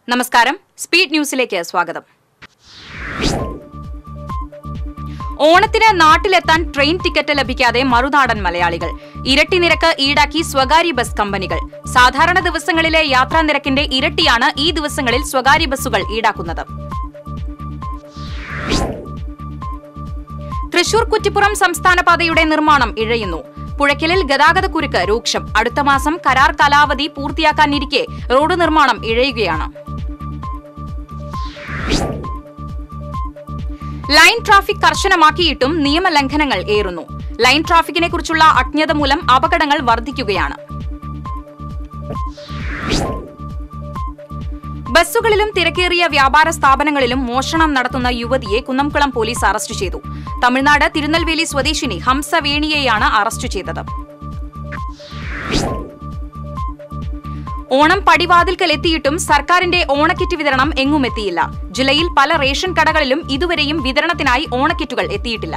നമസ്കാരം സ്പീഡ് ന്യൂസിലേക്ക് സ്വാഗതം ഓണത്തിന് നാട്ടിലെത്താൻ ട്രെയിൻ ടിക്കറ്റ് ലഭിക്കാതെ മറുനാടൻ മലയാളികൾ ഇരട്ടി നിരക്ക് ഈടാക്കി സ്വകാര്യ ബസ് കമ്പനികൾ സാധാരണ ദിവസങ്ങളിലെ യാത്രാ നിരക്കിന്റെ ഇരട്ടിയാണ് ഈ ദിവസങ്ങളിൽ സ്വകാര്യ ബസ്സുകൾ ഈടാക്കുന്നത് തൃശൂർ കുറ്റിപ്പുറം സംസ്ഥാന പാതയുടെ നിർമ്മാണം ഇഴയുന്നു പുഴയ്ക്കലിൽ ഗതാഗതക്കുരുക്ക് രൂക്ഷം അടുത്ത മാസം കരാർ കാലാവധി പൂർത്തിയാക്കാനിരിക്കെ റോഡ് നിർമ്മാണം ഇഴയുകയാണ് ലൈൻ ട്രാഫിക് കർശനമാക്കിയിട്ടും നിയമലംഘനങ്ങൾ ഏറുന്നു ലൈൻ ട്രാഫിക്കിനെ കുറിച്ചുള്ള അജ്ഞത മൂലം അപകടങ്ങൾ വർദ്ധിക്കുകയാണ് ബസ്സുകളിലും തിരക്കേറിയ വ്യാപാര സ്ഥാപനങ്ങളിലും മോഷണം നടത്തുന്ന യുവതിയെ കുന്നംകുളം പോലീസ് അറസ്റ്റ് ചെയ്തു തമിഴ്നാട് തിരുനെൽവേലി സ്വദേശിനി ഹംസ വേണിയെയാണ് അറസ്റ്റ് ചെയ്തത് ഓണം പടിവാതിൽക്കൽ എത്തിയിട്ടും സർക്കാരിന്റെ ഓണക്കിറ്റ് വിതരണം എങ്ങും എത്തിയില്ല ജില്ലയിൽ പല റേഷൻ കടകളിലും ഇതുവരെയും വിതരണത്തിനായി ഓണക്കിറ്റുകൾ എത്തിയിട്ടില്ല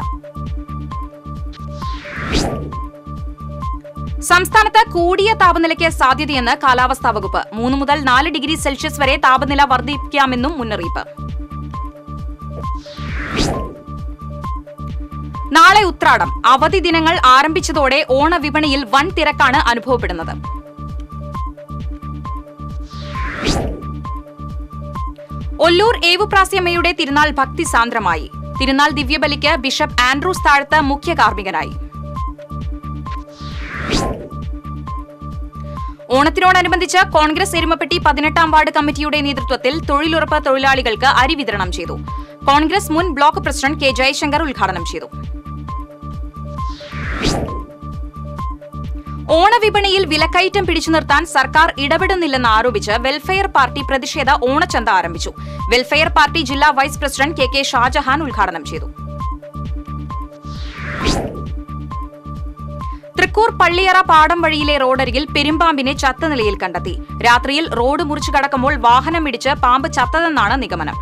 സംസ്ഥാനത്ത് കൂടിയ താപനിലയ്ക്ക് സാധ്യതയെന്ന് കാലാവസ്ഥാ വകുപ്പ് മൂന്ന് മുതൽ നാല് ഡിഗ്രി സെൽഷ്യസ് വരെ താപനില വർദ്ധിപ്പിക്കാമെന്നും മുന്നറിയിപ്പ് നാളെ ഉത്രാടം അവധി ദിനങ്ങൾ ആരംഭിച്ചതോടെ ഓണവിപണിയിൽ വൻ തിരക്കാണ് അനുഭവപ്പെടുന്നത് ഒല്ലൂർ ഏവുപ്രാസ്യമ്മയുടെ തിരുനാൾ ഭക്തിസാന്ദ്രമായി തിരുനാൾ ദിവ്യബലിക്ക് ബിഷപ്പ് ആൻഡ്രൂസ് താഴത്ത് മുഖ്യ കാർമ്മികനായി ഓണത്തിനോടനുബന്ധിച്ച് കോൺഗ്രസ് എരുമപ്പെട്ടി പതിനെട്ടാം വാർഡ് കമ്മിറ്റിയുടെ നേതൃത്വത്തിൽ തൊഴിലുറപ്പ് തൊഴിലാളികൾക്ക് അരി വിതരണം ചെയ്തു കോൺഗ്രസ് മുൻ ബ്ലോക്ക് പ്രസിഡന്റ് കെ ജയശങ്കർ ഉദ്ഘാടനം ചെയ്തു ഓണവിപണിയിൽ വിലക്കയറ്റം പിടിച്ചു നിർത്താൻ സർക്കാർ ഇടപെടുന്നില്ലെന്ന് ആരോപിച്ച് വെൽഫെയർ പാർട്ടി പ്രതിഷേധ ഓണച്ചന്ത ആരംഭിച്ചു വെൽഫെയർ പാർട്ടി ജില്ലാ vice president K K Shajahan ഉദ്ഘാടനം ചെയ്തു തൃക്കൂർ പള്ളിയറ പാടം വഴിയിലെ റോഡരികിൽ പെരുമ്പാമ്പിനെ ചത്ത നിലയിൽ കണ്ടെത്തി രാത്രിയിൽ റോഡ് മുറിച്ചു കടക്കുമ്പോൾ വാഹനമിടിച്ച് പാമ്പ് ചത്തതെന്നാണ് നിഗമനം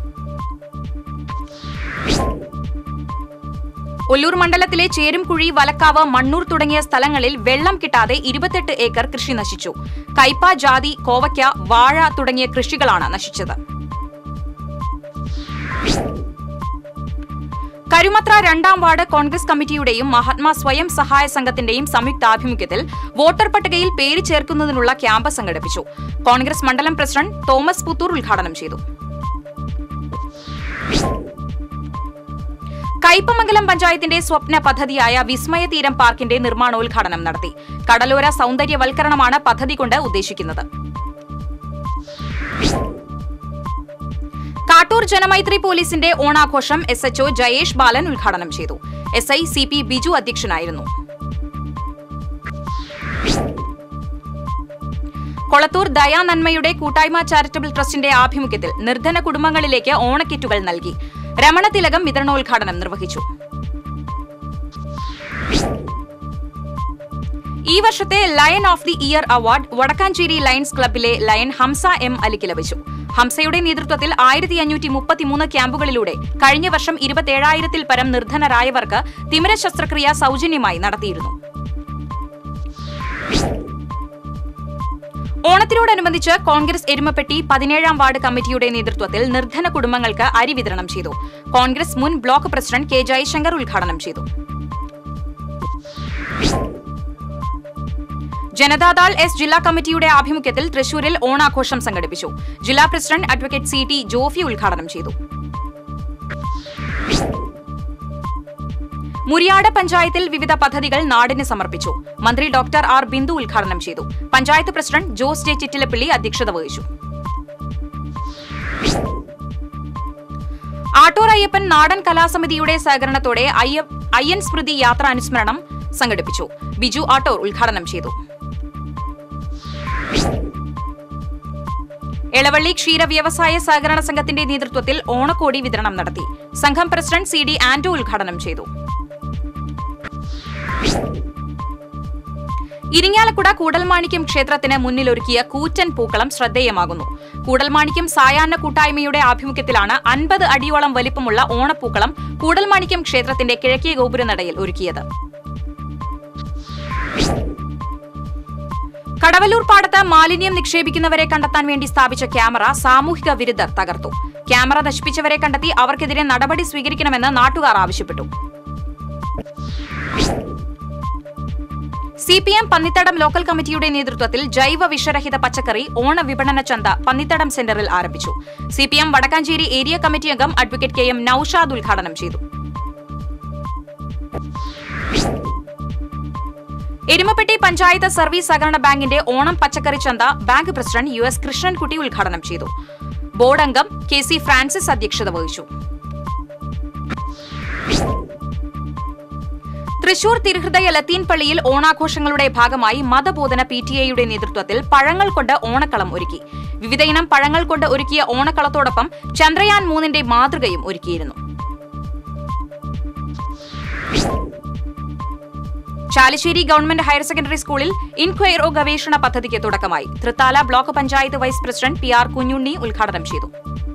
ഒല്ലൂർ മണ്ഡലത്തിലെ ചേരുംകുഴി വലക്കാവ് മണ്ണൂർ തുടങ്ങിയ സ്ഥലങ്ങളിൽ വെള്ളം കിട്ടാതെ ഇരുപത്തെട്ട് ഏക്കർ കൃഷി നശിച്ചു കൈപ്പ ജാതി കോവയ്ക്ക വാഴ തുടങ്ങിയ കൃഷികളാണ് നശിച്ചത് കരുമത്ര രണ്ടാം വാർഡ് കോൺഗ്രസ് കമ്മിറ്റിയുടെയും മഹാത്മാ സ്വയം സഹായ സംഘത്തിന്റെയും സംയുക്താഭിമുഖ്യത്തിൽ വോട്ടർ പട്ടികയിൽ പേര് ചേർക്കുന്നതിനുള്ള ക്യാമ്പ് സംഘടിപ്പിച്ചു കോൺഗ്രസ് മണ്ഡലം പ്രസിഡന്റ് തോമസ് പുത്തൂർ ഉദ്ഘാടനം ചെയ്തു കയ്പമംഗലം പഞ്ചായത്തിന്റെ സ്വപ്ന പദ്ധതിയായ വിസ്മയ തീരം പാർക്കിന്റെ നിർമ്മാണോദ്ഘാടനം നടത്തി കടലോര സൗന്ദര്യവൽക്കരണമാണ് പദ്ധതി കൊണ്ട് ഉദ്ദേശിക്കുന്നത് കാട്ടൂർ ജനമൈത്രി പോലീസിന്റെ ഓണാഘോഷം എസ് എച്ച്ഒ ജയേഷ് ബാലൻ ഉദ്ഘാടനം ചെയ്തു S I C P Biju അധ്യക്ഷനായിരുന്നു കൊളത്തൂർ ദയാനന്മയുടെ കൂട്ടായ്മ ചാരിറ്റബിൾ ട്രസ്റ്റിന്റെ ആഭിമുഖ്യത്തിൽ നിർധന കുടുംബങ്ങളിലേക്ക് ഓണക്കിറ്റുകൾ നൽകി രമണ തിലകം വിതരണോദ്ഘാടനം നിർവഹിച്ചു ഈ വർഷത്തെ lion of the year award Vadakkanchery lions ക്ലബിലെ ലയൺ ഹംസ എം അലിക്ക് ലഭിച്ചു ഹംസയുടെ നേതൃത്വത്തിൽ ആയിരത്തി അഞ്ഞൂറ്റി മുപ്പത്തിമൂന്ന് ക്യാമ്പുകളിലൂടെ കഴിഞ്ഞ വർഷം ഇരുപത്തിയേഴായിരത്തിൽ പരം നിർധനരായവർക്ക് തിമിര ശസ്ത്രക്രിയ സൗജന്യമായി നടത്തിയിരുന്നു ഓണത്തിനോടനുബന്ധിച്ച് കോൺഗ്രസ് എരുമപ്പെട്ടി പതിനേഴാം വാർഡ് കമ്മിറ്റിയുടെ നേതൃത്വത്തിൽ നിർധന കുടുംബങ്ങൾക്ക് അരി വിതരണം ചെയ്തു കോൺഗ്രസ് മുൻ ബ്ലോക്ക് പ്രസിഡന്റ് കെ ജയശങ്കർ ഉദ്ഘാടനം ചെയ്തു ജനതാദൾ എസ് ജില്ലാ കമ്മിറ്റിയുടെ ആഭിമുഖ്യത്തിൽ തൃശൂരിൽ ഓണാഘോഷം സംഘടിപ്പിച്ചു ജില്ലാ president advocate C T Jofy ഉദ്ഘാടനം ചെയ്തു മുരിയാട് പഞ്ചായത്തിൽ വിവിധ പദ്ധതികൾ നാടിന് സമർപ്പിച്ചു മന്ത്രി ഡോക്ടർ ആർ ബിന്ദു ഉദ്ഘാടനം ചെയ്തു പഞ്ചായത്ത് പ്രസിഡന്റ് ജോസ് ജെ ചിറ്റിലപ്പിള്ളി അധ്യക്ഷത വഹിച്ചു ആട്ടൂർ അയ്യപ്പൻ നാടൻ കലാസമിതിയുടെ സഹകരണത്തോടെ അയ്യൻ സ്മൃതി യാത്ര അനുസ്മരണം സംഘടിപ്പിച്ചു ബിജു ആട്ടൂർ ഉദ്ഘാടനം ചെയ്തു എളവള്ളി ക്ഷീര വ്യവസായ സഹകരണ സംഘത്തിന്റെ നേതൃത്വത്തിൽ ഓണക്കോടി വിതരണം നടത്തി സംഘം പ്രസിഡന്റ് സി ഡി ആന്റോ ഉദ്ഘാടനം ചെയ്തു ഇരിങ്ങാലക്കുട കൂടൽമാണിക്യം ക്ഷേത്രത്തിന് മുന്നിലൊരുക്കിയ കൂറ്റൻ പൂക്കളം ശ്രദ്ധേയമാകുന്നു കൂടൽമാണിക്യം സായാഹ്ന കൂട്ടായ്മയുടെ ആഭിമുഖ്യത്തിലാണ് അൻപത് അടിയോളം വലിപ്പമുള്ള ഓണപ്പൂക്കളം കൂടൽമാണിക്യം ക്ഷേത്രത്തിന്റെ കിഴക്കേ ഗോപുരനടയിൽ ഒരുക്കിയത് കടവല്ലൂർ പാടത്ത് മാലിന്യം നിക്ഷേപിക്കുന്നവരെ കണ്ടെത്താൻ വേണ്ടി സ്ഥാപിച്ച ക്യാമറ സാമൂഹിക വിരുദ്ധർ തകർത്തു ക്യാമറ നശിപ്പിച്ചവരെ കണ്ടെത്തി അവർക്കെതിരെ നടപടി സ്വീകരിക്കണമെന്ന് നാട്ടുകാർ ആവശ്യപ്പെട്ടു C P M Pannithadam local കമ്മിറ്റിയുടെ നേതൃത്വത്തിൽ ജൈവ വിഷരഹിത പച്ചക്കറി ഓണ വിപണന ചന്ത പന്നിത്തടം സെന്ററിൽ ആരംഭിച്ചു C P M Vadakkanchery area committee അംഗം അഡ്വക്കേറ്റ് കെ എം നൌഷാദ് ഉദ്ഘാടനം ചെയ്തു എരുമപ്പെട്ടി പഞ്ചായത്ത് സർവീസ് സഹകരണ ബാങ്കിന്റെ ഓണം പച്ചക്കറി ചന്ത bank president U S Krishnankutty ഉദ്ഘാടനം ചെയ്തു ബോർഡ് അംഗം കെ സി ഫ്രാൻസിസ് അധ്യക്ഷത വഹിച്ചു തൃശൂർ തിരുഹൃദയ ലത്തീൻ പള്ളിയിൽ ഓണാഘോഷങ്ങളുടെ ഭാഗമായി മതബോധന പി ടി എയുടെ നേതൃത്വത്തിൽ പഴങ്ങൾ കൊണ്ട് ഓണക്കളം ഒരുക്കി വിവിധയിനം പഴങ്ങൾ കൊണ്ട് ഒരുക്കിയ ഓണക്കളത്തോടൊപ്പം ചന്ദ്രയാൻ മൂന്നിന്റെ മാതൃകയും ഒരുക്കിയിരുന്നു ചാലിശ്ശേരി ഗവൺമെന്റ് ഹയർ സെക്കൻഡറി സ്കൂളിൽ ഇൻക്വയറോ ഗവേഷണ പദ്ധതിക്ക് തുടക്കമായി Thrithala block panchayat vice president P R Kunhunni ഉദ്ഘാടനം ചെയ്തു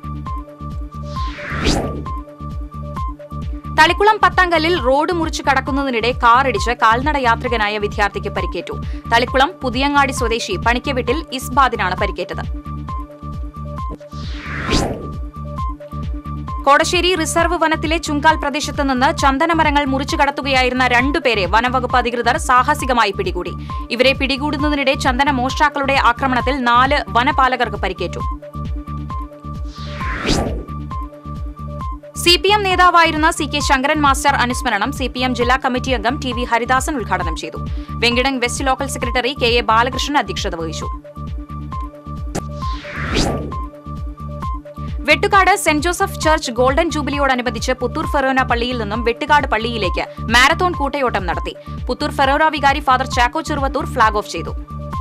തളിക്കുളം പത്താങ്കല്ലിൽ റോഡ് മുറിച്ച് കടക്കുന്നതിനിടെ കാറിടിച്ച് കാൽനട യാത്രികനായ വിദ്യാർത്ഥിക്ക് പരിക്കേറ്റു തളിക്കുളം പുതിയങ്ങാടി സ്വദേശി പണിക്കവീട്ടിൽ ഇസ്ബാദിനാണ് പരിക്കേറ്റത് കോടശ്ശേരി റിസർവ് വനത്തിലെ ചുങ്കാൽ പ്രദേശത്ത് നിന്ന് ചന്ദനമരങ്ങൾ മുറിച്ചു കടത്തുകയായിരുന്ന രണ്ടുപേരെ വനംവകുപ്പ് അധികൃതർ സാഹസികമായി പിടികൂടി ഇവരെ പിടികൂടുന്നതിനിടെ ചന്ദന മോഷ്ടാക്കളുടെ ആക്രമണത്തിൽ നാല് വനപാലകർക്ക് പരിക്കേറ്റു സി പി എം നേതാവായിരുന്ന സി കെ ശങ്കരൻ മാസ്റ്റർ അനുസ്മരണം സി പി എം ജില്ലാ കമ്മിറ്റി അംഗം ടി വി ഹരിദാസൻ ഉദ്ഘാടനം ചെയ്തു Venkitam west local secretary K A Balakrishnan അധ്യക്ഷത വഹിച്ചു Vettukad saint Joseph church golden ജൂബിലിയോടനുബന്ധിച്ച് പുത്തൂർ ഫെറോന പള്ളിയിൽ നിന്നും വെട്ടുകാട് പള്ളിയിലേക്ക് മാരത്തോൺ കൂട്ടയോട്ടം നടത്തി പുത്തൂർ ഫെറോന വികാരി father Chacko Cheruvathur flag off ചെയ്തു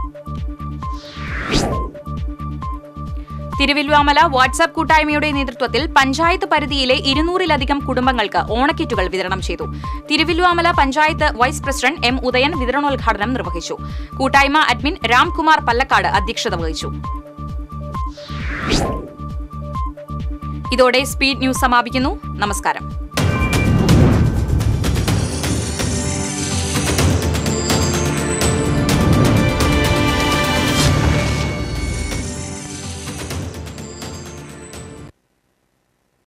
തിരുവില്വാമല വാട്സാപ്പ് കൂട്ടായ്മയുടെ നേതൃത്വത്തിൽ പഞ്ചായത്ത് പരിധിയിലെ ഇരുന്നൂറിലധികം കുടുംബങ്ങൾക്ക് ഓണക്കിറ്റുകൾ വിതരണം ചെയ്തു Thiruvilwamala panchayat vice president M Udayan വിതരണോദ്ഘാടനം നിർവഹിച്ചു കൂട്ടായ്മ അഡ്മിൻ രാംകുമാർ പല്ലക്കാട് അധ്യക്ഷത വഹിച്ചു ഇതോടെ സ്പീഡ് ന്യൂസ് സമാപിക്കുന്നു നമസ്കാരം